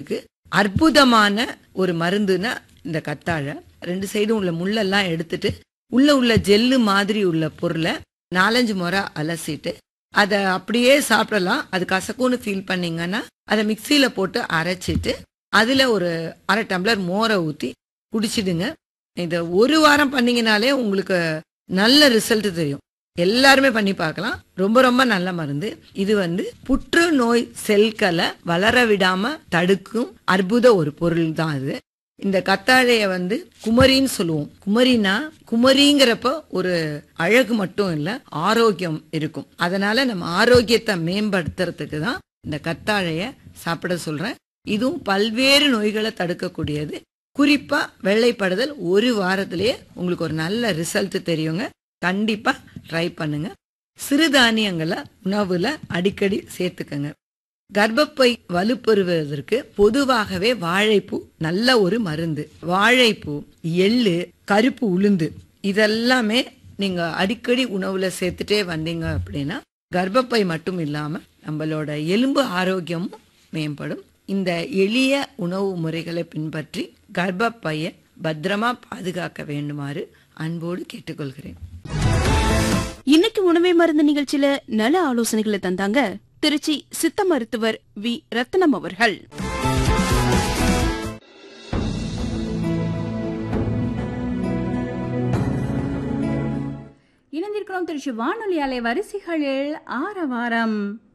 நோய்களுக்கு அற்புதமான ஒரு மருந்துனா இந்த கத்தாழை ரெண்டு சைடும் உள்ள முள்ளெல்லாம் எடுத்துட்டு உள்ள உள்ள ஜெல்லு மாதிரி உள்ள பொருளை நாலஞ்சு முறை அலசிட்டு அதை அப்படியே சாப்பிடலாம் அது கசக்கும்னு ஃபீல் பண்ணீங்கன்னா அதை மிக்சியில போட்டு அரைச்சிட்டு அதுல ஒரு அரை டம்ளர் மோரை ஊத்தி குடிச்சிடுங்க இதை ஒரு வாரம் பண்ணீங்கனாலே உங்களுக்கு நல்ல ரிசல்ட் தெரியும் எல்லாருமே பண்ணி பார்க்கலாம் ரொம்ப ரொம்ப நல்ல மருந்து இது வந்து புற்றுநோய் செல்களை வளர விடாம தடுக்கும் அற்புத ஒரு பொருள் தான் இது இந்த கத்தாழைய வந்து குமரின்னு சொல்லுவோம் குமரினா குமரிங்கிறப்ப ஒரு அழகு மட்டும் இல்ல ஆரோக்கியம் இருக்கும் அதனால நம்ம ஆரோக்கியத்தை மேம்படுத்துறதுக்கு தான் இந்த கத்தாழைய சாப்பிட சொல்றேன் இதுவும் பல்வேறு நோய்களை தடுக்கக்கூடியது குறிப்பா வெள்ளைப்படுதல் ஒரு வாரத்திலேயே உங்களுக்கு ஒரு நல்ல ரிசல்ட் தெரியுங்க கண்டிப்பா ட்ரை பண்ணுங்க சிறுதானியங்களை உணவுல அடிக்கடி சேர்த்துக்கங்க கர்ப்பப்பை வலுப்பெறுவதற்கு பொதுவாகவே வாழைப்பூ நல்ல ஒரு மருந்து வாழைப்பூ எள்ளு கருப்பு உளுந்து இதெல்லாமே நீங்க அடிக்கடி உணவுல சேர்த்துட்டே வந்தீங்க அப்படின்னா கர்ப்பப்பை மட்டும் இல்லாம நம்மளோட எலும்பு ஆரோக்கியமும் மேம்படும் இந்த எளிய உணவு முறைகளை பின்பற்றி கர்ப்பப்பையை பத்திரமா பாதுகாக்க வேண்டுமாறு அன்போடு கேட்டுக்கொள்கிறேன் இன்னைக்கு உணவே மருந்து நிகழ்ச்சியில நல ஆலோசனைகளை தந்தாங்க திருச்சி சித்த மருத்துவர் வி ரத்னம் அவர்கள் இணைந்திருக்கிறோம் திருச்சி வானொலி அலை வரிசைகளில் ஆரவாரம்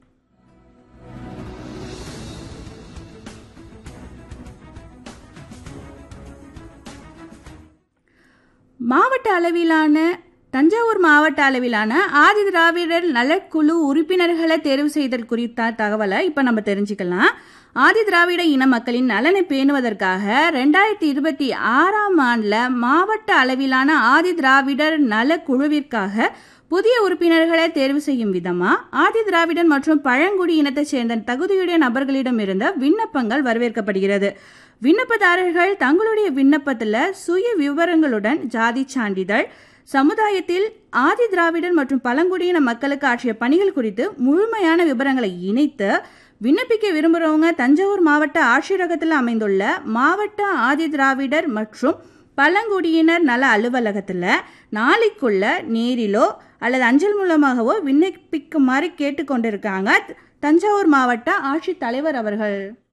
மாவட்ட அளவிலான தஞ்சாவூர் மாவட்ட அளவிலான ஆதி திராவிடர் நலக்குழு உறுப்பினர்களை தேர்வு செய்தல் குறித்த தகவலை இப்போ நம்ம தெரிஞ்சுக்கலாம் ஆதி திராவிட இன மக்களின் நலனை பேணுவதற்காக ரெண்டாயிரத்தி இருபத்தி ஆறாம் ஆண்டில் மாவட்ட அளவிலான ஆதி திராவிடர் நல குழுவிற்காக புதிய உறுப்பினர்களை தேர்வு செய்யும் விதமா ஆதி திராவிடர் மற்றும் பழங்குடி இனத்தைச் சேர்ந்த தகுதியுடைய நபர்களிடமிருந்த விண்ணப்பங்கள் வரவேற்கப்படுகிறது விண்ணப்பதாரர்கள் தங்களுடைய விண்ணப்பத்தில் சுய விவரங்களுடன் ஜாதி சான்றிதழ் சமுதாயத்தில் ஆதி திராவிடர் மற்றும் பழங்குடியின மக்களுக்கு ஆற்றிய பணிகள் குறித்து முழுமையான விவரங்களை இணைத்து விண்ணப்பிக்க விரும்புகிறவங்க தஞ்சாவூர் மாவட்ட ஆட்சியரகத்தில் அமைந்துள்ள மாவட்ட ஆதி திராவிடர் மற்றும் பழங்குடியினர் நல அலுவலகத்தில் நாளைக்குள்ள நேரிலோ அல்லது அஞ்சல் மூலமாகவோ விண்ணப்பிக்குமாறு கேட்டுக்கொண்டிருக்காங்க தஞ்சாவூர் மாவட்ட ஆட்சித்தலைவர் அவர்கள்